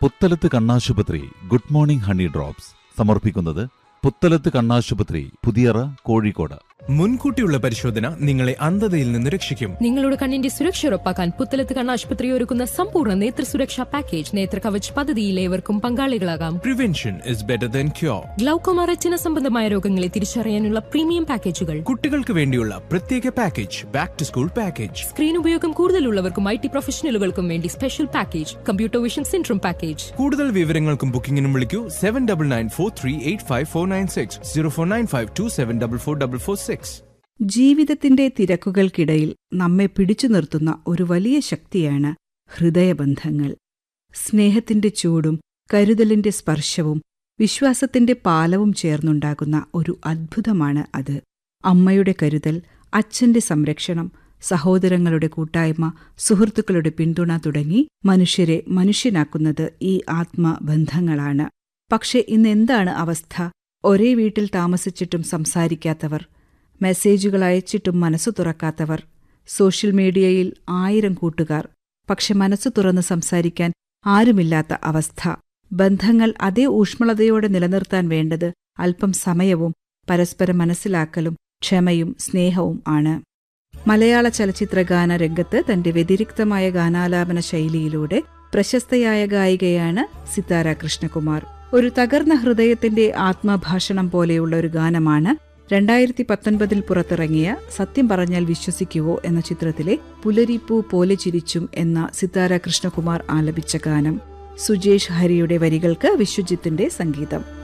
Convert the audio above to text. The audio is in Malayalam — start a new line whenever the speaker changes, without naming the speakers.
പുത്തലത്ത് കണ്ണാശുപത്രി ഗുഡ് മോർണിംഗ് ഹണി ഡ്രോപ്സ് സമർപ്പിക്കുന്നത് പുത്തലത്ത് കണ്ണാശുപത്രി പുതിയറ കോഴിക്കോട്
മുൻകൂട്ടിയുള്ള പരിശോധന നിങ്ങളെ അന്ധതയിൽ നിന്ന് രക്ഷിക്കും
നിങ്ങളുടെ കണ്ണിന്റെ സുരക്ഷ ഉറപ്പാക്കാൻ പുത്തലത്ത് കണ്ണാശുപത്രി ഒരുക്കുന്ന സമ്പൂർണ്ണ നേത്ര സുരക്ഷാ പാക്കേജ് നേത്ര കവച് പദ്ധതിയിൽ ഏവർക്കും പങ്കാളികളാകാം
prevention is better than cure
glaucoma retina സംബന്ധമായ രോഗങ്ങളെ തിരിച്ചറിയാനുള്ള പ്രീമിയം പാക്കേജുകൾ
കുട്ടികൾക്ക് വേണ്ടിയുള്ള പ്രത്യേക package back to school package
screen ഉപയോഗം കൂടുതലുള്ളവർക്കും ഐ ടി പ്രൊഫഷണലുകൾക്കും വേണ്ടി special package computer vision syndrome package
കൂടുതൽ വിവരങ്ങൾക്കും ബുക്കിംഗിനും വിളിക്കൂ seven double nine four three eight five four nine six zero four nine five two seven double four double four six
ജീവിതത്തിന്റെ തിരക്കുകൾക്കിടയിൽ നമ്മെ പിടിച്ചു നിർത്തുന്ന ഒരു വലിയ ശക്തിയാണ് ഹൃദയബന്ധങ്ങൾ സ്നേഹത്തിന്റെ ചൂടും കരുതലിന്റെ സ്പർശവും വിശ്വാസത്തിന്റെ പാലവും ചേർന്നുണ്ടാകുന്ന ഒരു അദ്ഭുതമാണ് അത് അമ്മയുടെ കരുതൽ അച്ഛന്റെ സംരക്ഷണം സഹോദരങ്ങളുടെ കൂട്ടായ്മ സുഹൃത്തുക്കളുടെ പിന്തുണ തുടങ്ങി മനുഷ്യരെ മനുഷ്യനാക്കുന്നത് ഈ ആത്മബന്ധങ്ങളാണ് പക്ഷെ ഇന്നെന്താണ് അവസ്ഥ ഒരേ വീട്ടിൽ താമസിച്ചിട്ടും സംസാരിക്കാത്തവർ മെസ്സേജുകൾ അയച്ചിട്ടും മനസ്സു തുറക്കാത്തവർ സോഷ്യൽ മീഡിയയിൽ ആയിരം കൂട്ടുകാർ പക്ഷെ മനസ്സു തുറന്ന് സംസാരിക്കാൻ ആരുമില്ലാത്ത അവസ്ഥ ബന്ധങ്ങൾ അതേ ഊഷ്മളതയോടെ നിലനിർത്താൻ വേണ്ടത് അല്പം സമയവും പരസ്പരം മനസ്സിലാക്കലും ക്ഷമയും സ്നേഹവും ആണ് മലയാള ചലച്ചിത്രഗാന രംഗത്ത് തന്റെ വ്യതിരിക്തമായ ഗാനാലാപന ശൈലിയിലൂടെ പ്രശസ്തയായ ഗായികയാണ് സിതാര കൃഷ്ണകുമാർ ഒരു തകർന്ന ഹൃദയത്തിന്റെ ആത്മഭാഷണം പോലെയുള്ള ഒരു ഗാനമാണ് രണ്ടായിരത്തി പത്തൊൻപതിൽ പുറത്തിറങ്ങിയ സത്യം പറഞ്ഞാൽ വിശ്വസിക്കുവോ എന്ന ചിത്രത്തിലെ പുലരിപ്പൂ പോലെ ചിരിച്ചും എന്ന സിതാര കൃഷ്ണകുമാർ ആലപിച്ച ഗാനം സുജേഷ് ഹരിയുടെ വരികൾക്ക് വിശ്വജിത്തിന്റെ സംഗീതം